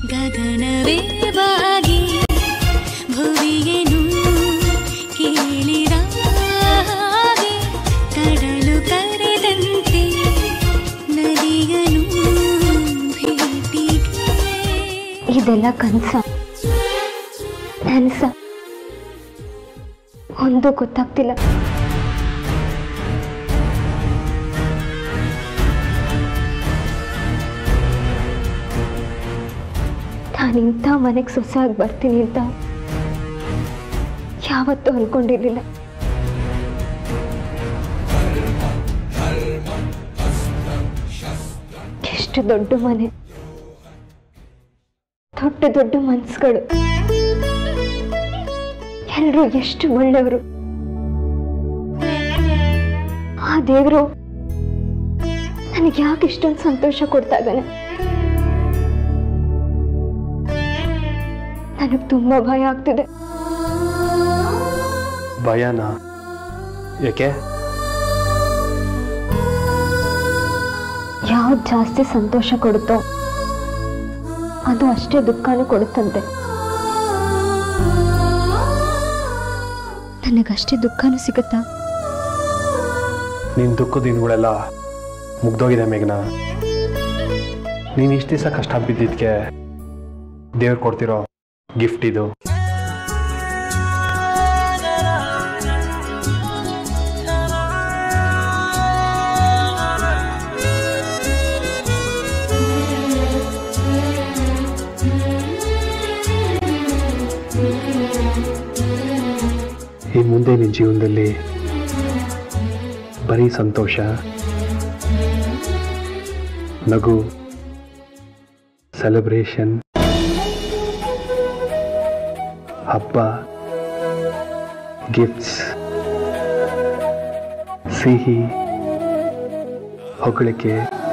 ಗಗನವೇ ಬಾಗಿ ಭುವಿಯನು ಕೇಳಿದ ಹಾಗೆ ಕಡಲು ಕರೆದಂತೆ ನದಿಯನು ಭೇಟಿಗೆ ಇದೆಲ್ಲ ಕನಸ ನನಸ ಒಂದು ಗೊತ್ತಾಗ್ತಿಲ್ಲ ನಾನು ಇಂಥ ಮನೆಗೆ ಸೊಸೆಯಾಗಿ ಬರ್ತೀನಿ ಅಂತ ಯಾವತ್ತೂ ಅನ್ಕೊಂಡಿರ್ಲಿಲ್ಲ ಎಷ್ಟು ದೊಡ್ಡ ಮನೆ ದೊಡ್ಡ ದೊಡ್ಡ ಮನ್ಸುಗಳು ಎಲ್ಲರೂ ಎಷ್ಟು ಒಳ್ಳೆಯವರು ಆ ದೇವರು ನನಗೆ ಯಾಕೆ ಇಷ್ಟೊಂದು ಸಂತೋಷ ಕೊಡ್ತಾ ಇದ್ದಾನೆ ನನಗೆ ತುಂಬಾ ಭಯ ಆಗ್ತಿದೆ ಭಯನಾ ಯಾಕೆ ಯಾವ್ದು ಜಾಸ್ತಿ ಸಂತೋಷ ಕೊಡುತ್ತೋ ಅದು ಅಷ್ಟೇ ದುಃಖನೂ ಕೊಡುತ್ತಂತೆ ನನಗಷ್ಟೇ ದುಃಖನೂ ಸಿಗುತ್ತಾ ನಿನ್ನ ದುಃಖದ ದಿನಗಳೆಲ್ಲ ಮುಗ್ದೋಗಿದೆ ಮೇಘನ ನೀನು ಇಷ್ಟು ದಿವಸ ಕಷ್ಟ ಬಿದ್ದಿದ್ದಕ್ಕೆ ದೇವ್ರು ಕೊಡ್ತಿರೋ ಗಿಫ್ಟ್ ಇದು ಈ ಮುಂದೆ ನಿನ್ನ ಜೀವನದಲ್ಲಿ ಬರೀ ಸಂತೋಷ ನಗು ಸೆಲೆಬ್ರೇಷನ್ ಹಬ್ಬ ಗಿಫ್ಟ್ಸ್ ಸಿಹಿ ಹೊಗಳಿಕೆ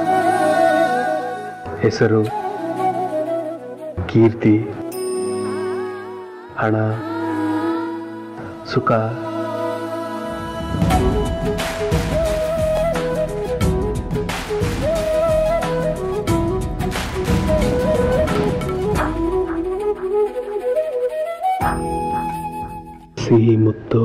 ಹೆಸರು ಕೀರ್ತಿ ಹಣ ಸುಖ ಸಿಹಿ ಮುತ್ತು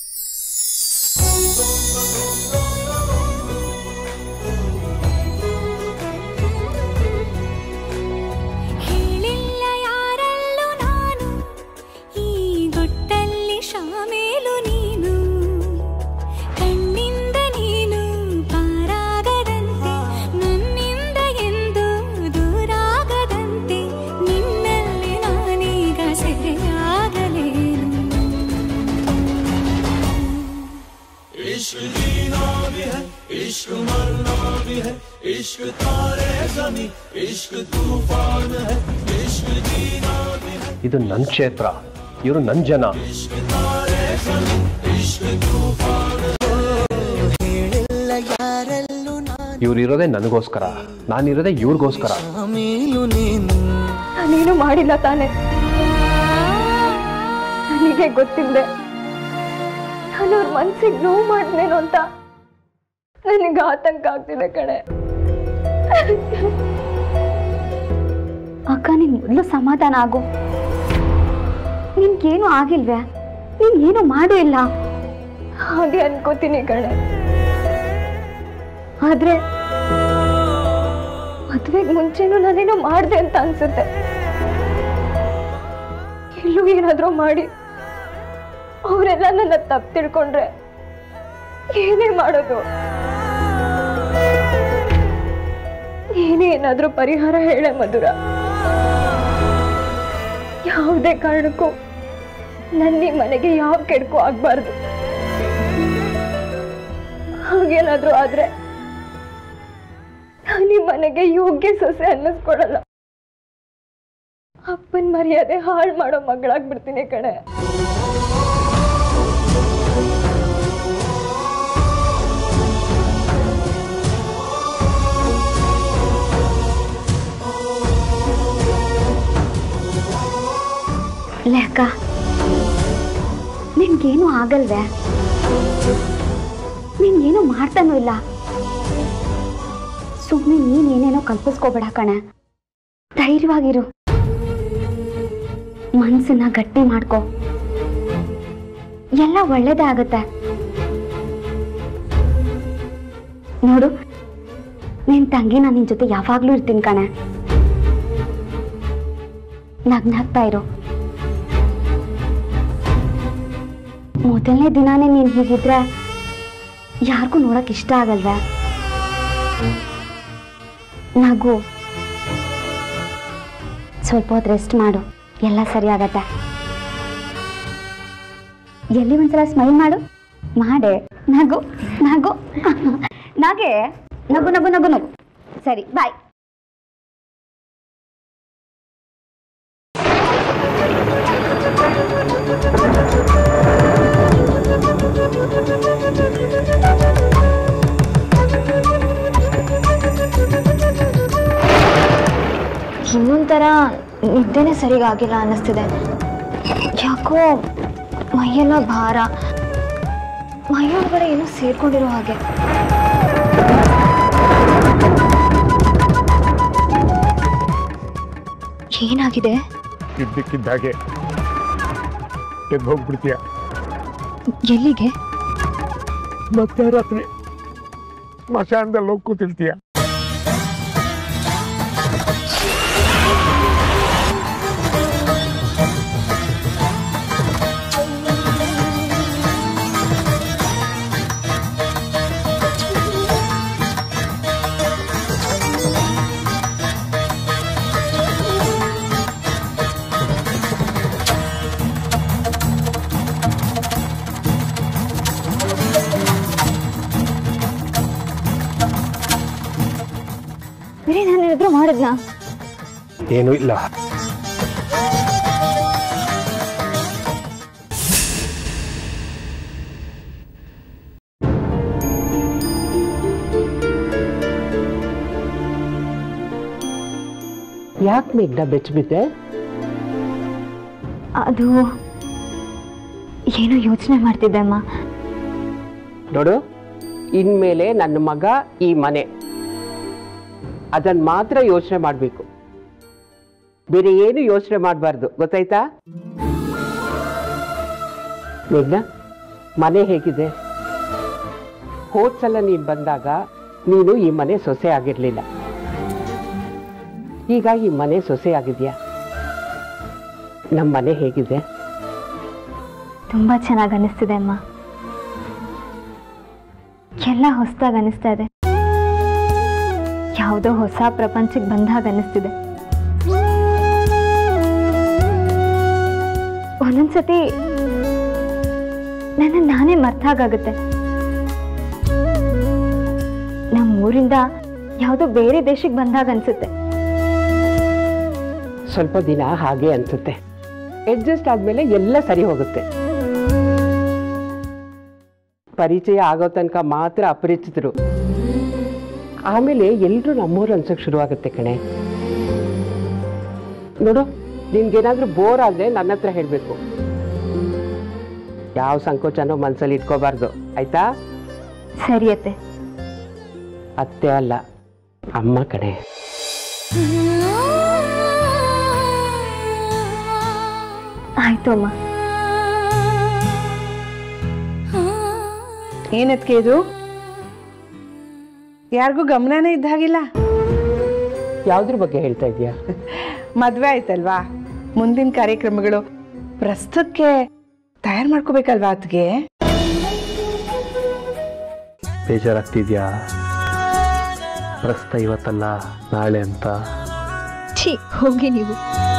ಹೇಳಿಲ್ಲ ಯಾರಲ್ಲೂ ನಾನು ಈ ಗುಟ್ಟಲ್ಲಿ ಶಾಮೇಲು ನೀನು ಕಣ್ಣಿಂದ ನೀನು ಪಾರಾಗದಂತೆ ನನ್ನಿಂದ ಎಂದು ದೂರಾಗದಂತೆ ನಿನ್ನಲ್ಲಿ ನಾನೀಗ ಸೆರೆಯಾಗಲೇನು ಇದು ನನ್ನ ಕ್ಷೇತ್ರ ಇವರು ನನ್ನ ಜನ ಇವ್ರು ಇರೋದೇ ನನಗೋಸ್ಕರ ನಾನಿರೋದೇ ಇವ್ರಿಗೋಸ್ಕರ ನಾನೇನು ಮಾಡಿಲ್ಲ ತಾನೆ ನನಗೆ ಗೊತ್ತಿಲ್ಲದೆ ನಾನು ಅವ್ರ ಮನ್ಸಿಗೆ ನೋವು ಮಾಡಿದ್ನೇನೋ ಅಂತ ನನಗೆ ಆತಂಕ ಆಗ್ತಿದೆ ಕಣೆ ಅಕ್ಕ ನೀನ್ ಮೊದಲು ಸಮಾಧಾನ ಆಗು ನಿನ್ಗೇನು ಆಗಿಲ್ವೇ ನೀನ್ ಏನು ಮಾಡೂ ಇಲ್ಲ ಹಾಗೆ ಅನ್ಕೋತೀನಿ ಕಣೆ ಆದ್ರೆ ಮದ್ವೆಗ್ ಮುಂಚೆನೂ ನಾನೇನೋ ಮಾಡ್ದೆ ಅಂತ ಅನ್ಸುತ್ತೆ ಎಲ್ಲೂ ಏನಾದ್ರೂ ಮಾಡಿ ಅವರೆಲ್ಲ ನನ್ನ ತಪ್ಪು ತಿಳ್ಕೊಂಡ್ರೆ ಏನೇ ಮಾಡೋದು ಏನೇ ಏನಾದ್ರೂ ಪರಿಹಾರ ಹೇಳೆ ಮಧುರ ಯಾವುದೇ ಕಾರಣಕ್ಕೂ ನನ್ನ ಈ ಮನೆಗೆ ಯಾವ ಕೆಡ್ಕು ಆಗ್ಬಾರ್ದು ಹಾಗೇನಾದ್ರೂ ಆದ್ರೆ ನಾನು ಈ ಮನೆಗೆ ಯೋಗ್ಯ ಸೊಸೆ ಅನ್ನಿಸ್ಕೊಳಲ್ಲ ಅಪ್ಪನ ಮರ್ಯಾದೆ ಹಾಳು ಮಾಡೋ ಮಗಳಾಗ್ಬಿಡ್ತೀನಿ ಕಣೆ ಲೆಕ್ಕ ನಿನ್ಗೇನು ಆಗಲ್ವೇ ನಿನ್ಗೇನು ಮಾಡ್ತಾನೂ ಇಲ್ಲ ಸುಮ್ಮನೆ ನೀನೇನೇನೋ ಕಲ್ಪಿಸ್ಕೋಬೇಡ ಕಣೆ ಧೈರ್ಯವಾಗಿರು ಮನಸ್ಸನ್ನ ಗಟ್ಟಿ ಮಾಡ್ಕೊ ಎಲ್ಲ ಒಳ್ಳೇದೇ ಆಗುತ್ತೆ ನೋಡು ನಿನ್ ತಂಗಿ ನಾನು ನಿನ್ ಜೊತೆ ಯಾವಾಗ್ಲೂ ಇರ್ತೀನಿ ಕಣೆ ನಗ್ನಾಗ್ತಾ ಇರು ಮೊದಲನೇ ದಿನಾನೇ ನೀನ್ ಹೀಗಿದ್ರೆ ಯಾರಿಗೂ ನೋಡಕ್ ಇಷ್ಟ ಆಗಲ್ವೇ ನಗು ಸ್ವಲ್ಪ ಹೊತ್ತು ರೆಸ್ಟ್ ಮಾಡು ಎಲ್ಲ ಸರಿ ಆಗತ್ತೆ ಎಲ್ಲಿ ಒಂದ್ಸಲ ಸ್ಮೈಲ್ ಮಾಡು ಮಾಡೆ ನಗು ನಗು ನಾಗೆ ನಗು ನಗು ನಗು ನಗು ಸರಿ ಬಾಯ್ ಇನ್ನೊಂಥರ ನಿದ್ದೆನೇ ಸರಿಗಾಗಿಲ್ಲ ಅನ್ನಿಸ್ತಿದೆ ಯಾಕೋ ಮೈಯೆಲ್ಲ ಭಾರ ಮೈಯೊಳಗಡೆ ಏನೋ ಸೇರ್ಕೊಂಡಿರೋ ಹಾಗೆ ಏನಾಗಿದೆ ಇದ್ದಕ್ಕಿದ್ದ ಹಾಗೆ ಎದ್ದು ಹೋಗ್ಬಿಡ್ತೀಯ ಎಲ್ಲಿಗೆ ಮತ್ತೆ ರಾತ್ರಿ ಸ್ಮಶಾನದಲ್ಲಿ ಹೋಗಿ ಕೂತಿರ್ತೀಯ ಬರೀ ನಾನು ಎದುರು ಮಾಡಿದ್ನಾ ಏನೂ ಇಲ್ಲ ಯಾಕೆ ಮೇಘ್ನ ಬೆಚ್ಚಬಿದ್ದೆ ಅದು ಏನೋ ಯೋಚನೆ ಮಾಡ್ತಿದ್ದೆ ಅಮ್ಮ ನೋಡು ಇನ್ಮೇಲೆ ನನ್ನ ಮಗ ಈ ಮನೆ ಅದನ್ನ ಮಾತ್ರ ಯೋಚನೆ ಮಾಡಬೇಕು ಬೇರೆ ಏನು ಯೋಚನೆ ಮಾಡಬಾರ್ದು ಗೊತ್ತಾಯ್ತಾ ಮೇಘ್ನ ಮನೆ ಹೇಗಿದೆ ಹೋದ್ ಸಲ ನೀನು ಬಂದಾಗ ನೀನು ಈ ಮನೆ ಸೊಸೆ ಆಗಿರ್ಲಿಲ್ಲ ಈಗ ಈ ಮನೆ ಸೊಸೆ ಆಗಿದ್ಯಾ ನಮ್ಮ ಮನೆ ಹೇಗಿದೆ ತುಂಬಾ ಚೆನ್ನಾಗಿ ಅನಿಸ್ತಿದೆ ಅಮ್ಮ ಎಲ್ಲ ಹೊಸದಾಗಿ ಅನಿಸ್ತಾ ಇದೆ ಯಾವುದೋ ಹೊಸ ಪ್ರಪಂಚಕ್ಕೆ ಬಂದಾಗ ಅನಿಸ್ತಿದೆ ಒಂದೊಂದ್ಸತಿ ನನ್ನ ನಾನೇ ಮರ್ತಾಗುತ್ತೆ ನಮ್ಮ ಊರಿಂದ ಯಾವುದೋ ಬೇರೆ ದೇಶಕ್ಕೆ ಬಂದಾಗ ಅನ್ಸುತ್ತೆ ಸ್ವಲ್ಪ ದಿನ ಹಾಗೆ ಅನ್ಸುತ್ತೆ ಅಡ್ಜಸ್ಟ್ ಆದ್ಮೇಲೆ ಎಲ್ಲ ಸರಿ ಹೋಗುತ್ತೆ ಪರಿಚಯ ಆಗೋ ತನಕ ಮಾತ್ರ ಅಪರಿಚಿತರು ಆಮೇಲೆ ಎಲ್ಲರೂ ನಮ್ಮೂರು ಅನ್ಸಕ್ ಶುರುವಾಗುತ್ತೆ ಕಣೆ ನೋಡು ನಿನ್ಗೇನಾದ್ರೂ ಬೋರ್ ಆದ್ರೆ ನನ್ನ ಹತ್ರ ಹೇಳ್ಬೇಕು ಯಾವ ಸಂಕೋಚನೋ ಮನ್ಸಲ್ಲಿ ಇಟ್ಕೋಬಾರ್ದು ಆಯ್ತಾ ಸರಿಯತ್ತೆ ಅತ್ತೆ ಅಲ್ಲ ಅಮ್ಮ ಕಣೆ ಆಯ್ತು ಅಮ್ಮ ಏನತ್ಕೆ ಇದು ಯಾರಿಗೂ ಗಮನನೇ ಇದ್ದ ಹಾಗಿಲ್ಲ ಯಾವ್ದ್ರ ಬಗ್ಗೆ ಹೇಳ್ತಾ ಇದೀಯಾ ಮದ್ವೆ ಆಯ್ತಲ್ವಾ ಮುಂದಿನ ಕಾರ್ಯಕ್ರಮಗಳು ಪ್ರಸ್ತುತಕ್ಕೆ ತಯಾರು ಮಾಡ್ಕೋಬೇಕಲ್ವಾ ಅತ್ಗೆ ಬೇಜಾರಾಗ್ತಿದ್ಯಾ ಪ್ರಸ್ತ ಇವತ್ತಲ್ಲ ನಾಳೆ ಅಂತ ಛೀ ಹೋಗಿ ನೀವು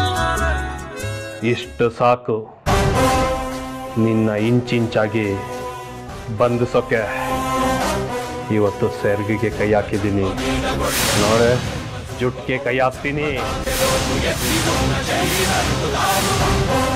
ಇಷ್ಟು ಸಾಕು ನಿನ್ನ ಇಂಚಿಂಚಾಗಿ ಬಂಧಿಸೋಕೆ ಇವತ್ತು ಸೆರ್ಗಿಗೆ ಕೈ ಹಾಕಿದ್ದೀನಿ ನೋಡೆ ಜುಟ್ಗೆ ಕೈ ಹಾಕ್ತೀನಿ